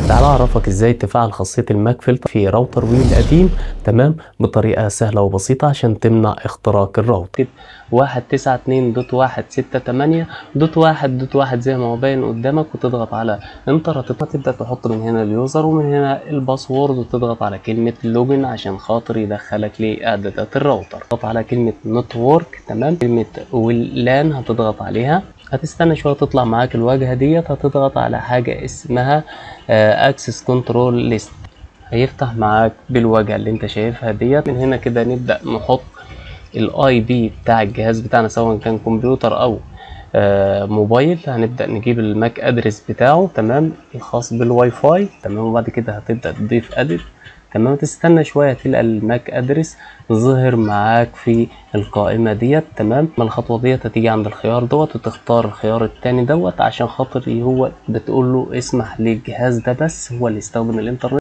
تعال اعرفك ازاي تفعل خاصيه الماك فلتر في راوتر وي القديم تمام بطريقه سهله وبسيطه عشان تمنع اختراق الراوتر واحد تسعة اتنين دوت واحد ستة تمانية دوت واحد دوت واحد زي ما هو باين قدامك وتضغط على انتر هتبدأ تحط من هنا اليوزر ومن هنا الباسورد وتضغط على كلمة لوجن عشان خاطر يدخلك لإعدادات الراوتر تضغط على كلمة نتورك تمام كلمة واللان هتضغط عليها هتستنى شويه تطلع معاك الواجهه ديت هتضغط على حاجه اسمها اكسس كنترول ليست هيفتح معاك بالواجهه اللي انت شايفها ديت من هنا كده نبدا نحط الاي بي بتاع الجهاز بتاعنا سواء كان كمبيوتر او آه موبايل هنبدا نجيب الماك ادرس بتاعه تمام الخاص بالواي فاي تمام وبعد كده هتبدا تضيف ادت تمام تستنى شويه تلقى الماك ادرس ظهر معاك في القائمه ديت تمام الخطوه ديت هتيجي عند الخيار دوت وتختار الخيار التاني دوت عشان خاطر هو بتقول له اسمح للجهاز ده بس هو اللي يستخدم الانترنت